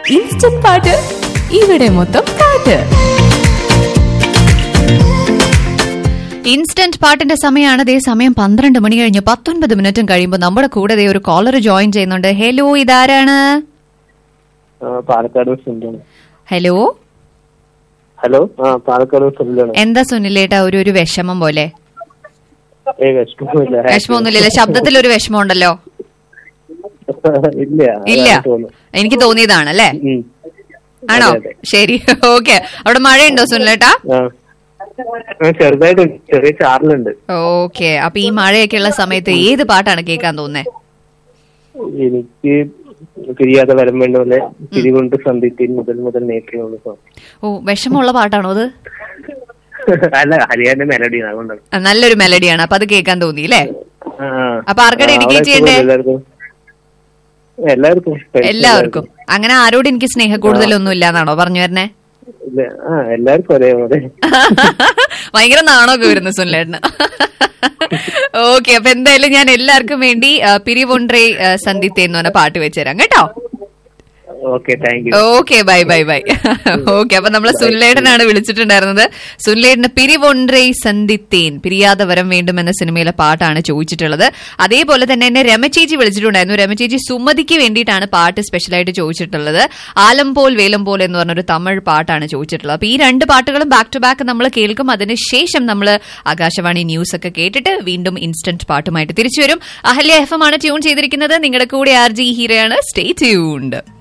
Instant പാട്ട് ഇവിടെ മൊത്തം പാട്ട് ഇൻസ്റ്റന്റ് പാട്ടിന്റെ സമയമാണ് ദേ സമയം പന്ത്രണ്ട് മണി കഴിഞ്ഞ് പത്തൊൻപത് മിനിറ്റും കഴിയുമ്പോൾ നമ്മുടെ കൂടെ ദേ ഒരു കോളർ ജോയിൻ ചെയ്യുന്നുണ്ട് ഹലോ ഇതാരാണ് ആ, പാലക്കാട് സുനിലാണ് ഹലോ ഹലോ ആ പാലക്കാട് സുനിലാണ് എന്താ സുനിലേട്ടാ ഒരു ഒരു വിഷമം പോലെ ഏ വിഷമൊന്നുമില്ല വിഷമമൊന്നുമില്ലല്ലോ ശബ്ദത്തിൽ ഒരു വിഷമം ഉണ്ടല്ലോ ഇല്ല ഇല്ല അതാണ് തോന്നുന്നു. എനിക്ക് തോന്നിയതാണ് അല്ലേ ഉം. ആണോ അതെ, അതെ. ശരി ഓക്കെ അവിടെ മഴയുണ്ടോ സുനിലേട്ടാ ആ. ആ, ചെറുതായിട്ട് ചെറിയ ചാറലുണ്ട് ഓക്കെ അപ്പൊ ഈ മഴയൊക്കെ ഉള്ള സമയത്ത് ഏത് പാട്ടാണ് കേൾക്കാൻ തോന്നുന്നത് എനിക്ക് പിരിയാതെ വരം വേണ്ട പോലെ പിരികൊണ്ട് സന്ധിത്തിൽ മുതൽ മുതൽ നേക്കിയുള്ള സോങ് ഓ വിഷമമുള്ള പാട്ടാണോ അത് അല്ല ഹരിയാന്റെ മെലഡിയാണ് അതുകൊണ്ടാണ് ആ, നല്ലൊരു മെലഡിയാണ് അപ്പൊ അത് കേൾക്കാൻ തോന്നി അല്ലേ ആ, ആ. അപ്പൊ ആർക്കാണ് ആ, dedicate അവിടെ ചെയ്യണ്ടേ? എല്ലാവർക്കും എല്ലാവർക്കും friends എല്ലാവർക്കും അങ്ങനെ ആരോട് എനിക്ക് സ്നേഹ കൂടുതലൊന്നും ഇല്ലാന്നാണോ പറഞ്ഞു വരണേ ഇല്ല, ആ എല്ലാവർക്കും ഒരേ പോലെ ഭയങ്കര നാണമൊക്കെ വരുന്നു സുനിലേട്ടന് ഓക്കെ അപ്പൊ എന്തായാലും ഞാൻ എല്ലാവർക്കും വേണ്ടി ആ, പിരിവൊൻട്രേ ആ, സന്ധിത്തെ എന്ന് പറഞ്ഞ പാട്ട് വെച്ചുതരാം കേട്ടോ okay thank you okay bye bye bye okay അപ്പൊ നമ്മളെ സുനിലേട്ടനാണ് വിളിച്ചിട്ടുണ്ടായിരുന്നത് സുനിലേട്ടന് പിരിവൊൻട്രേ സന്ധിത്തേൻ പിരിയാതെ വരം വേണ്ടും എന്ന സിനിമയിലെ പാട്ടാണ് ചോദിച്ചിട്ടുള്ളത് അതേപോലെ തന്നെ എന്നെ രമചേച്ചി വിളിച്ചിട്ടുണ്ടായിരുന്നു രമചേച്ചി സുമതിക്ക് വേണ്ടിയിട്ടാണ് പാട്ട് സ്പെഷ്യലായിട്ട് ചോദിച്ചിട്ടുള്ളത് ആലംപോൽ വേലംപോൽ എന്ന് പറഞ്ഞൊരു തമിഴ് പാട്ടാണ് ചോദിച്ചിട്ടുള്ളത് അപ്പൊ ഈ രണ്ട് പാട്ടുകളും ബാക്ക് ടു ബാക്ക് നമ്മൾ കേൾക്കും അതിനുശേഷം നമ്മൾ ആകാശവാണി ന്യൂസ് ഒക്കെ കേട്ടിട്ട് വീണ്ടും ഇൻസ്റ്റന്റ് പാട്ടുമായിട്ട് തിരിച്ചു വരും അഹല്യ എഫ് എം ആണ് ട്യൂൺ ചെയ്തിരിക്കുന്നത് നിങ്ങളുടെ കൂടെ ആർ ജി ഹീറയാണ് സ്റ്റേ ട്യൂൺഡ്